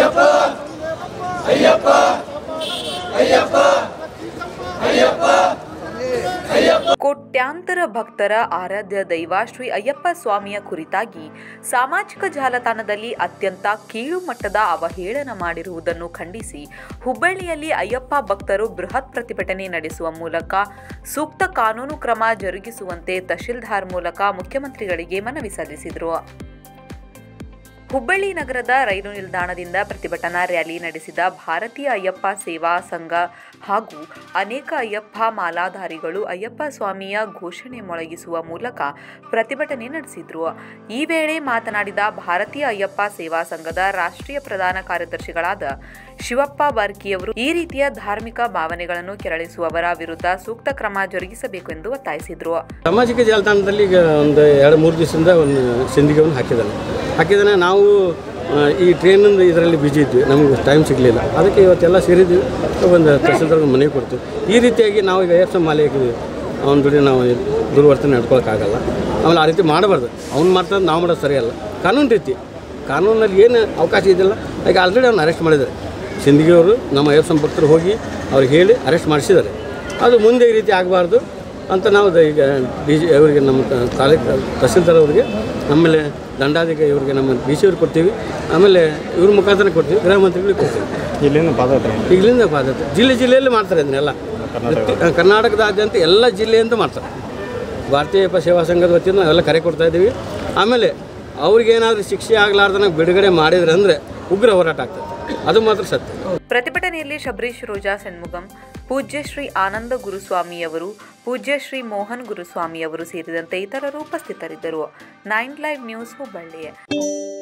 ಕೋಟ್ಯಾಂತರ ಭಕ್ತರ ಆರಾಧ್ಯ ದೈವ ಶ್ರೀ ಅಯ್ಯಪ್ಪ ಸ್ವಾಮಿಯ ಕುರಿತಾಗಿ ಸಾಮಾಜಿಕ ಜಾಲತಾಣದಲ್ಲಿ ಅತ್ಯಂತ ಕೀಳು ಮಟ್ಟದ ಅವಹೇಳನ ಮಾಡಿರುವುದನ್ನು ಖಂಡಿಸಿ ಹುಬ್ಬಳ್ಳಿಯಲ್ಲಿ ಅಯ್ಯಪ್ಪ ಭಕ್ತರು ಬೃಹತ್ ಪ್ರತಿಭಟನೆ ನಡೆಸುವ ಮೂಲಕ ಸೂಕ್ತ ಕಾನೂನು ಕ್ರಮ ಜರುಗಿಸುವಂತೆ ತಹಶೀಲ್ದಾರ್ ಮೂಲಕ ಮುಖ್ಯಮಂತ್ರಿಗಳಿಗೆ ಮನವಿ ಸಲ್ಲಿಸಿದರು ಹುಬ್ಬಳ್ಳಿ ನಗರದ ರೈಲು ನಿಲ್ದಾಣದಿಂದ ಪ್ರತಿಭಟನಾ ರ್ಯಾಲಿ ನಡೆಸಿದ ಭಾರತೀಯ ಅಯ್ಯಪ್ಪ ಸೇವಾ ಸಂಘ ಹಾಗೂ ಅನೇಕ ಅಯ್ಯಪ್ಪ ಮಾಲಾಧಾರಿಗಳು ಅಯ್ಯಪ್ಪ ಸ್ವಾಮಿಯ ಘೋಷಣೆ ಮೊಳಗಿಸುವ ಮೂಲಕ ಪ್ರತಿಭಟನೆ ನಡೆಸಿದ್ರು ಈ ವೇಳೆ ಮಾತನಾಡಿದ ಭಾರತೀಯ ಅಯ್ಯಪ್ಪ ಸೇವಾ ಸಂಘದ ರಾಷ್ಟ್ರೀಯ ಪ್ರಧಾನ ಕಾರ್ಯದರ್ಶಿಗಳಾದ ಶಿವಪ್ಪ ಬಾರ್ಕಿಯವರು ಈ ರೀತಿಯ ಧಾರ್ಮಿಕ ಭಾವನೆಗಳನ್ನು ಕೆರಳಿಸುವವರ ವಿರುದ್ಧ ಸೂಕ್ತ ಕ್ರಮ ಜರುಗಿಸಬೇಕು ಎಂದು ಒತ್ತಾಯಿಸಿದ್ರು ಸಾಮಾಜಿಕ ಜಾಲತಾಣದಲ್ಲಿ ಈಗ ಒಂದು ಎರಡು ಮೂರು ದಿವಸದಿಂದ ಒಂದು ಸಿಂಧಿಗೆವನ್ನು ಹಾಕಿದ್ದಾನೆ ಹಾಕಿದ್ದಾನೆ ನಾವು ಆ, ಈ ಟ್ರೈನಿಂದ ಇದರಲ್ಲಿ ಬಿಜಿ ಇದ್ವಿ ನಮಗೆ ಟೈಮ್ ಸಿಗಲಿಲ್ಲ ಅದಕ್ಕೆ ಇವತ್ತೆಲ್ಲ ಸೇರಿದ್ವಿ ಒಂದು ತಹಸೀಲ್ದಾರ್ ಮನೆಗೆ ಕೊಡ್ತೀವಿ ಈ ರೀತಿಯಾಗಿ ನಾವು ಈಗ ಎಫ್ ಎಮ್ ಮಾಲೆ ಹಾಕಿದ್ವಿ ಅವನ ಜೊತೆ ನಾವು ದುರ್ವರ್ತನೆ ನಡ್ಕೊಳಕ್ಕಾಗಲ್ಲ ಆಮೇಲೆ ಆ ರೀತಿ ಮಾಡಬಾರ್ದು ಅವ್ನು ಮಾಡ್ತಾರೆ ನಾವು ಮಾಡೋದು ಸರಿಯಲ್ಲ ಕಾನೂನು ರೀತಿ ಕಾನೂನಲ್ಲಿ ಏನು ಅವಕಾಶ ಇದೆಯಲ್ಲ ಈಗ ಆಲ್ರೆಡಿ ಅವ್ನು ಅರೆಸ್ಟ್ ಮಾಡಿದ್ದಾರೆ ಸಿಂಧಿಗೆಯವರು ನಮ್ಮ ಎಫ್ ಎಮ್ ಭಕ್ತರು ಹೋಗಿ ಅವ್ರಿಗೆ ಹೇಳಿ ಅರೆಸ್ಟ್ ಮಾಡಿಸಿದ್ದಾರೆ ಅದು ಮುಂದೆ ಈ ರೀತಿ ಆಗಬಾರ್ದು ಅಂತ ನಾವು ದ- ಈಗ ಡಿ ಜಿ ಅವರಿಗೆ ನಮ್ಮ ತ- ತಾಲೂಕು ತಹಸೀಲ್ದಾರ್ ಅವರಿಗೆ ಆಮೇಲೆ ದಂಡಾಧಿಕಾರಿ ಇವರಿಗೆ ನಮ್ಮ ಡಿ ಸಿ ಅವ್ರಿಗೆ ಕೊಡ್ತೀವಿ ಆಮೇಲೆ ಇವ್ರ ಮುಖಾಂತರ ಕೊಡ್ತೀವಿ ಗೃಹ ಮಂತ್ರಿಗಳಿಗೆ ಕೊಡ್ತೀವಿ ಇಲ್ಲಿಂದ ಪಾದಯಾತ್ರೆ ಈಗಲಿಂದ ಪಾದಯಾತ್ರೆ ಜಿಲ್ಲೆ ಜಿಲ್ಲೆಯಲ್ಲಿ ಮಾಡ್ತಾರೆ ಇದನ್ನೆಲ್ಲ ಪ್ರತಿ- ಕರ್ನಾಟಕದಾದ್ಯಂತ ಎಲ್ಲ ಜಿಲ್ಲೆಯಿಂದ ಮಾಡ್ತಾರೆ ಭಾರತೀಯ ಅಯ್ಯಪ್ಪ ಸೇವಾ ಸಂಘದ ವತಿಯಿಂದ ನಾವೆಲ್ಲ ಕರೆ ಕೊಡ್ತಾ ಇದ್ದೀವಿ ಆಮೇಲೆ ಅವ್ರಿಗೇನಾದರೂ ಶಿಕ್ಷೆ ಆಗಲಾರ್ದನ ಬಿಡುಗಡೆ ಮಾಡಿದ್ರೆ ಅಂದರೆ ಉಗ್ರ ಹೋರಾಟ ಆಗ್ತದೆ ಅದು ಮಾತ್ರ ಸತ್ಯ ಪ್ರತಿಭಟನೆಯಲ್ಲಿ ಶಬರೀಶ್ ರೋಜಾ ಸಣ್ಮುಗಂ ಪೂಜ್ಯ ಶ್ರೀ ಆನಂದ ಗುರುಸ್ವಾಮಿಯವರು ಪೂಜ್ಯ ಶ್ರೀ ಮೋಹನ್ ಗುರುಸ್ವಾಮಿಯವರು ಸೇರಿದಂತೆ ಇತರರು ಉಪಸ್ಥಿತರಿದ್ದರು ನೈನ್ ಲೈವ್ ನ್ಯೂಸ್ ಹುಬ್ಬಳ್ಳಿ